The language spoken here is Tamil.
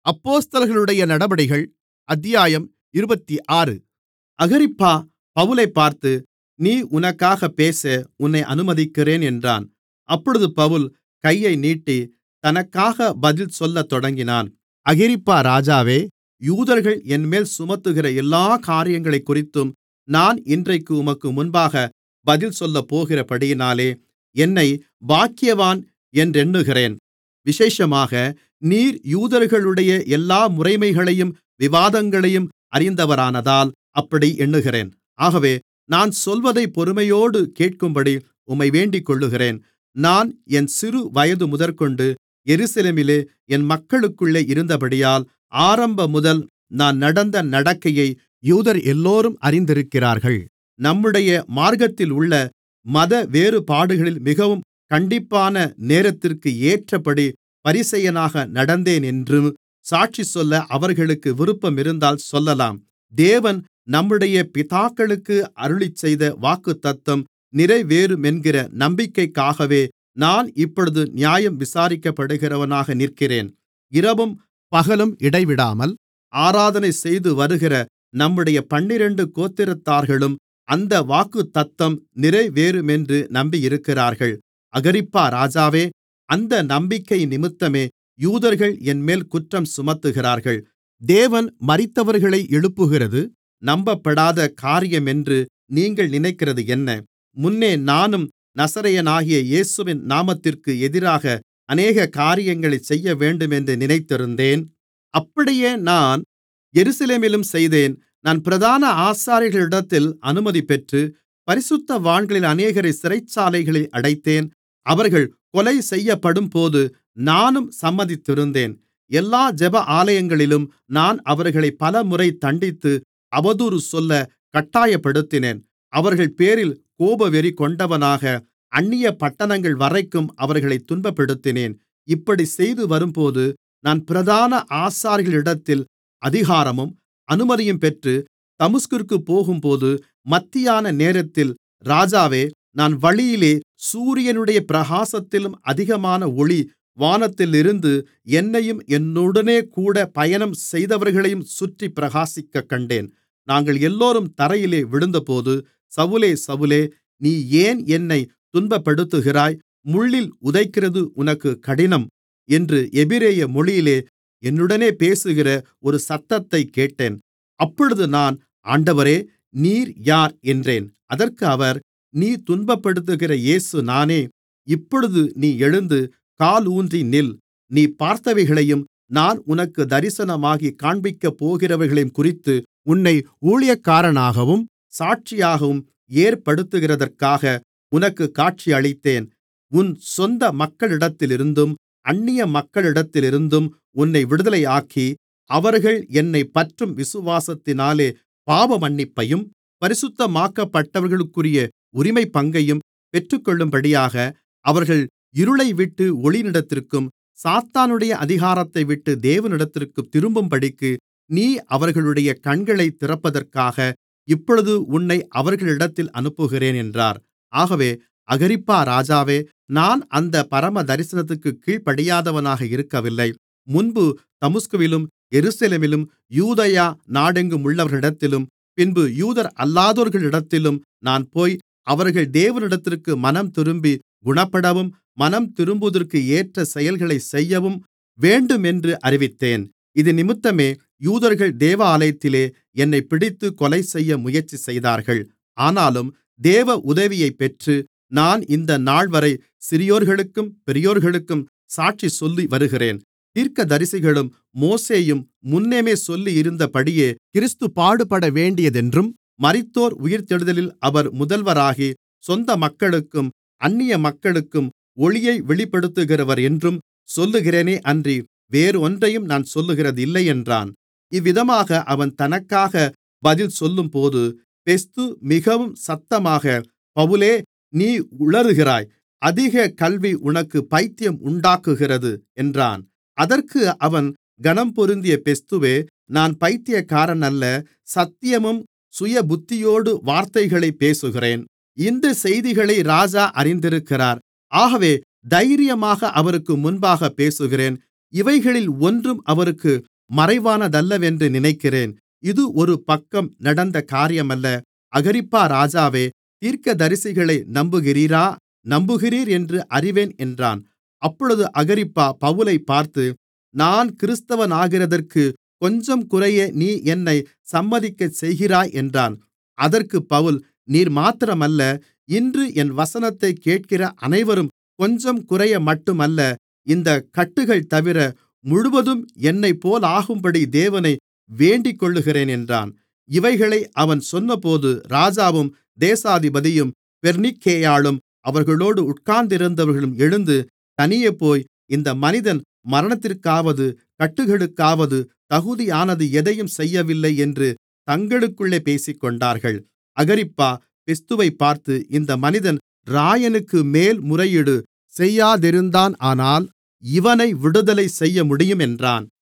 அப்போஸ்தலர்களுடைய நடபடிகள் அத்தியாயம் இருபத்தாறு அகிரிப்பா பவுலைப் பார்த்து நீ உனக்காகப் பேச உன்னை அனுமதிக்கிறேன் என்றான் அப்பொழுது பவுல் கையை நீட்டி தனக்காக பதில் சொல்லத் தொடங்கினான் அகிரிப்பா ராஜாவே யூதர்கள் என்மேல் சுமத்துகிற எல்லாக் காரியங்களைக்குறித்தும் நான் இன்றைக்கு உமக்கு முன்பாக பதில் சொல்லப்போகிறபடியினாலே என்னைப் பாக்கியவான் என்றெண்ணுகிறேன் விசேஷமாக நீர் யூதர்களுடைய எல்லா முறைமைகளையும் விவாதங்களையும் அறிந்தவரானதால் அப்படி எண்ணுகிறேன் ஆகவே நான் சொல்வதைப் பொறுமையோடு கேட்கும்படி உம்மை வேண்டிக்கொள்ளுகிறேன் நான் என் சிறு வயது முதற்கொண்டு எருசலேமிலே என் மக்களுக்குள்ளே இருந்தபடியால் ஆரம்பமுதல் நான் நடந்த நடக்கையை யூதரெல்லோரும் அறிந்திருக்கிறார்கள் நம்முடைய மார்க்கத்திலுள்ள மத வேறுபாடுகளில் மிகவும் கண்டிப்பான நேரத்திற்கு ஏற்றபடி பரிசேயனாக நடந்தேனென்று சாட்சிசொல்ல அவர்களுக்கு விருப்பமிருந்தால் சொல்லலாம் தேவன் நம்முடைய பிதாக்களுக்கு அருளிச்செய்த வாக்குத்தத்தம் நிறைவேறுமென்கிற நம்பிக்கைக்காகவே நான் இப்பொழுது நியாயம் விசாரிக்கப்படுகிறவனாக நிற்கிறேன் இரவும் பகலும் இடைவிடாமல் ஆராதனை செய்துவருகிற நம்முடைய பன்னிரண்டு கோத்திரத்தார்களும் அந்த வாக்குத்தத்தம் நிறைவேறுமென்று நம்பியிருக்கிறார்கள் அகிரிப்பா ராஜாவே அந்த நம்பிக்கையினிமித்தமே யூதர்கள் என்மேல் குற்றம் சுமத்துகிறார்கள் தேவன் மரித்தவர்களை எழுப்புகிறது நம்பப்படாத காரியமென்று நீங்கள் நினைக்கிறது என்ன முன்னே நானும் நசரேயனாகிய இயேசுவின் நாமத்திற்கு எதிராக அநேக காரியங்களைச் செய்யவேண்டுமென்று நினைத்திருந்தேன் அப்படியே நான் எருசலேமிலும் செய்தேன் நான் பிரதான ஆசாரியர்களிடத்தில் அனுமதி பெற்று பரிசுத்தவான்களில் அநேகரை சிறைச்சாலைகளில் அடைத்தேன் அவர்கள் கொலை செய்யப்படும்போது நானும் சம்மதித்திருந்தேன் எல்லா ஜெப ஆலயங்களிலும் நான் அவர்களை பலமுறை தண்டித்து அவதூறு சொல்ல கட்டாயப்படுத்தினேன் அவர்கள்பேரில் கோபவெறி கொண்டவனாக அந்நிய பட்டணங்கள் வரைக்கும் அவர்களைத் துன்பப்படுத்தினேன் இப்படிச் செய்துவரும்போது நான் பிரதான ஆசாரியர்களிடத்தில் அதிகாரமும் அனுமதியும் பெற்று தமஸ்குவிற்குப் போகும்போது மத்தியான நேரத்தில் ராஜாவே நான் வழியிலே சூரியனுடைய பிரகாசத்திலும் அதிகமான ஒளி வானத்திலிருந்து என்னையும் என்னுடனேகூட பயணம் செய்தவர்களையும் சுற்றிப் பிரகாசிக்கக் கண்டேன் நாங்கள் எல்லோரும் தரையிலே விழுந்தபோது சவுலே சவுலே நீ ஏன் என்னைத் துன்பப்படுத்துகிறாய் முள்ளில் உதைக்கிறது உனக்குக் கடினம் என்று எபிரெய மொழியிலே என்னுடனே பேசுகிற ஒரு சத்தத்தைக் கேட்டேன் அப்பொழுது நான் ஆண்டவரே நீர் யார் என்றேன் அதற்கு அவர் நீ துன்பப்படுத்துகிற இயேசு நானே இப்பொழுது நீ எழுந்து காலூன்றி நில் நீ பார்த்தவைகளையும் நான் உனக்கு தரிசனமாகிக் காண்பிக்கப்போகிறவைகளையும்குறித்து உன்னை ஊழியக்காரனாகவும் சாட்சியாகவும் ஏற்படுத்துகிறதற்காக உனக்குக் காட்சியளித்தேன் உன் சொந்த மக்களிடத்திலிருந்தும் அந்நிய மக்களிடத்திலிருந்தும் உன்னை விடுதலையாக்கி அவர்கள் என்னைப் பற்றும் விசுவாசத்தினாலே பாவமன்னிப்பையும் பரிசுத்தமாக்கப்பட்டவர்களுக்குரிய உரிமைப்பங்கையும் பெற்றுக்கொள்ளும்படியாக அவர்கள் இருளைவிட்டு ஒளியினிடத்திற்கும் சாத்தானுடைய அதிகாரத்தைவிட்டு தேவனிடத்திற்கும் திரும்பும்படிக்கு நீ அவர்களுடைய கண்களைத் திறப்பதற்காக இப்பொழுது உன்னை அவர்களிடத்தில் அனுப்புகிறேன் என்றார் ஆகவே அகிரிப்பா ராஜாவே நான் அந்த பரமதரிசனத்துக்குக் கீழ்ப்படியாதவனாக இருக்கவில்லை முன்பு தமஸ்குவிலும் எருசலேமிலும் யூதேயா நாடெங்குமுள்ளவர்களிடத்திலும் பின்பு யூதர் அல்லாதோர்களிடத்திலும் நான் போய் அவர்கள் தேவனிடத்திற்கு மனம்திரும்பி குணப்படவும் மனம்திரும்புவதற்கு ஏற்ற செயல்களைச் செய்யவும் வேண்டுமென்று அறிவித்தேன் இதினிமித்தமே யூதர்கள் தேவாலயத்திலே என்னைப் பிடித்து கொலைசெய்ய முயற்சி செய்தார்கள் ஆனாலும் தேவ உதவியைப் பெற்று நான் இந்த நாள்வரை சிறியோர்களுக்கும் பெரியோர்களுக்கும் சாட்சி சொல்லி வருகிறேன் தீர்க்கதரிசிகளும் மோசேயும் முன்னமே சொல்லியிருந்தபடியே கிறிஸ்து பாடுபடவேண்டியதென்றும் மரித்தோர் உயிர்த்தெழுதலில் அவர் முதல்வராகி சொந்த மக்களுக்கும் அந்நிய மக்களுக்கும் ஒளியை வெளிப்படுத்துகிறவர் என்றும் சொல்லுகிறேனே அன்றி வேறொன்றையும் நான் சொல்லுகிறதில்லை என்றான் இவ்விதமாக அவன் தனக்காக பதில் சொல்லும்போது பெஸ்து மிகவும் சத்தமாக பவுலே நீ உளறுகிறாய் அதிக கல்வி உனக்கு பைத்தியம் உண்டாக்குகிறது என்றான் அதற்கு அவன் கனம்பொருந்திய பெஸ்துவே நான் பைத்தியக்காரனல்ல சத்தியமும் சுயபுத்தியோடு வார்த்தைகளைப் பேசுகிறேன் இந்தச் செய்திகளை ராஜா அறிந்திருக்கிறார் ஆகவே தைரியமாக அவருக்கு முன்பாகப் பேசுகிறேன் இவைகளில் ஒன்றும் அவருக்கு மறைவானதல்லவென்று நினைக்கிறேன் இது ஒரு பக்கம் நடந்த காரியமல்ல அகிரிப்பா ராஜாவே தீர்க்கதரிசிகளை நம்புகிறீரா நம்புகிறீர் என்று அறிவேன் என்றான் அப்பொழுது அகிரிப்பா பவுலைப் பார்த்து நான் கிறிஸ்தவனாகிறதற்குக் கொஞ்சம்குறைய நீ என்னைச் சம்மதிக்கச் செய்கிறாய் என்றான் அதற்குப் பவுல் நீர் மாத்திரமல்ல இன்று என் வசனத்தைக் கேட்கிற அனைவரும் கொஞ்சம்குறைய மட்டுமல்ல இந்தக் கட்டுகள்தவிர முழுவதும் என்னைப்போலாகும்படி தேவனை வேண்டிக்கொள்ளுகிறேன் என்றான் இவைகளை அவன் சொன்னபோது ராஜாவும் தேசாதிபதியும் பெர்னிக்கேயாளும் அவர்களோடு உட்கார்ந்திருந்தவர்களும் எழுந்து தனியேபோய் இந்த மனிதன் மரணத்திற்காவது கட்டுகளுக்காவது தகுதியானது எதையும் செய்யவில்லை என்று தங்களுக்குள்ளே பேசிக்கொண்டார்கள் அகிரிப்பா பெஸ்துவைப் பார்த்து இந்த மனிதன் இராயனுக்கு மேல்முறையீடு செய்யாதிருந்தானானால் இவனை விடுதலை செய்யமுடியும் என்றான்